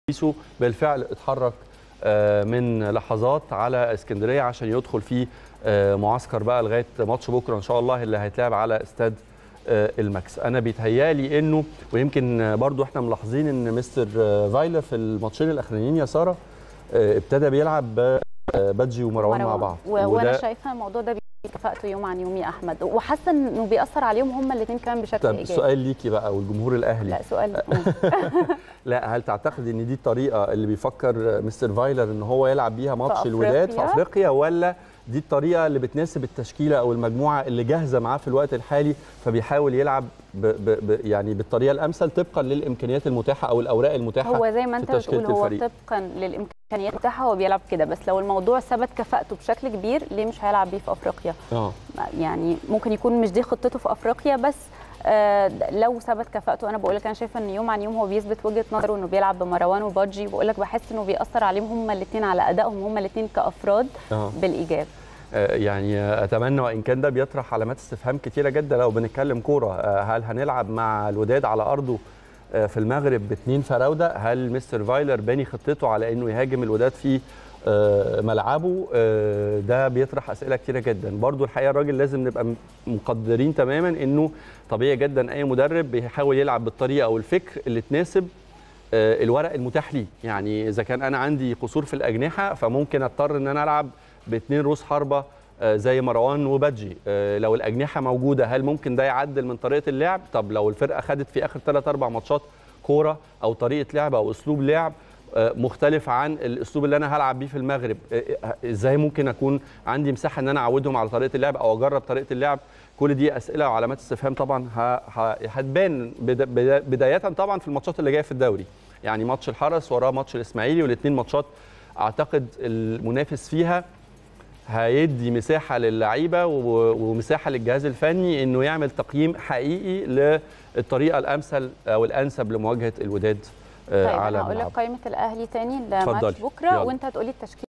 بيسو بالفعل اتحرك آه، من لحظات على اسكندريه عشان يدخل في آه، معسكر بقى لغايه ماتش بكره ان شاء الله اللي هيتلعب على استاد آه، الماكس انا بيتهيالي انه ويمكن آه، برضو احنا ملاحظين ان مستر آه، فايلر في الماتشين الاخرانيين يا ساره آه، ابتدى بيلعب آه، بادجي ومروان مع بعض و- وانا وده- شايفه الموضوع ده كفاءته يوم عن يوم يا احمد وحاسه انه بيأثر عليهم هما الاثنين كمان بشكل طب ايجابي سؤال ليكي بقى والجمهور الاهلي لا سؤال لا هل تعتقد ان دي الطريقه اللي بيفكر مستر فايلر ان هو يلعب بيها ماتش الوداد في أفريقيا؟ افريقيا ولا دي الطريقه اللي بتناسب التشكيله او المجموعه اللي جاهزه معاه في الوقت الحالي فبيحاول يلعب ب ب ب يعني بالطريقه الامثل طبقا للامكانيات المتاحه او الاوراق المتاحه هو زي ما في انت بتقول تشكيلة هو الفريق. طبقا للامكانيات بتاعها هو بيلعب كده بس لو الموضوع ثبت كفاءته بشكل كبير ليه مش هيلعب بيه في افريقيا اه يعني ممكن يكون مش دي خطته في افريقيا بس آه، لو ثبت كفاءته انا بقول لك انا شايفه ان يوم عن يوم هو بيثبت وجهه نظره انه بيلعب بمروان وبادجي بقول لك بحس انه بيأثر عليهم هما الاثنين على ادائهم هما الاثنين كافراد اه بالايجاب آه، يعني اتمنى وان كان ده بيطرح علامات استفهام كتيره جدا لو بنتكلم كوره آه، هل هنلعب مع الوداد على ارضه آه، في المغرب باثنين فراوده هل مستر فايلر باني خطته على انه يهاجم الوداد في آه، ملعبه آه، ده بيطرح اسئله كتيره جدا برضو الحقيقه الراجل لازم نبقى م- مقدرين تماما انه طبيعي جدا اي مدرب بيحاول يلعب بالطريقه او الفكر اللي تناسب آه، الورق المتاح لي يعني اذا كان انا عندي قصور في الاجنحه فممكن اضطر ان انا العب باثنين روس حربه آه، زي مروان وبادجي آه، لو الاجنحه موجوده هل ممكن ده يعدل من طريقه اللعب طب لو الفرقه خدت في اخر 3 4 ماتشات كوره او طريقه لعب او اسلوب لعب آه، مختلف عن الاسلوب اللي انا هلعب بيه في المغرب آه، آه، ازاي ممكن اكون عندي مساحه ان انا اعودهم على طريقه اللعب او اجرب طريقه اللعب كل دي اسئله وعلامات استفهام طبعا ه- ه- هتبان بدا- بدا- بدايه طبعا في الماتشات اللي جايه في الدوري يعني ماتش الحرس وراه ماتش الاسماعيلي والاثنين ماتشات اعتقد المنافس فيها هيدي مساحه للعيبه و- ومساحه للجهاز الفني انه يعمل تقييم حقيقي للطريقه الامثل او الانسب لمواجهه الوداد آه، طيب على انا هقول لك ملعبه قائمه الاهلي تاني اتفضلي. لماتش بكره يلا. وانت هتقولي التشكيل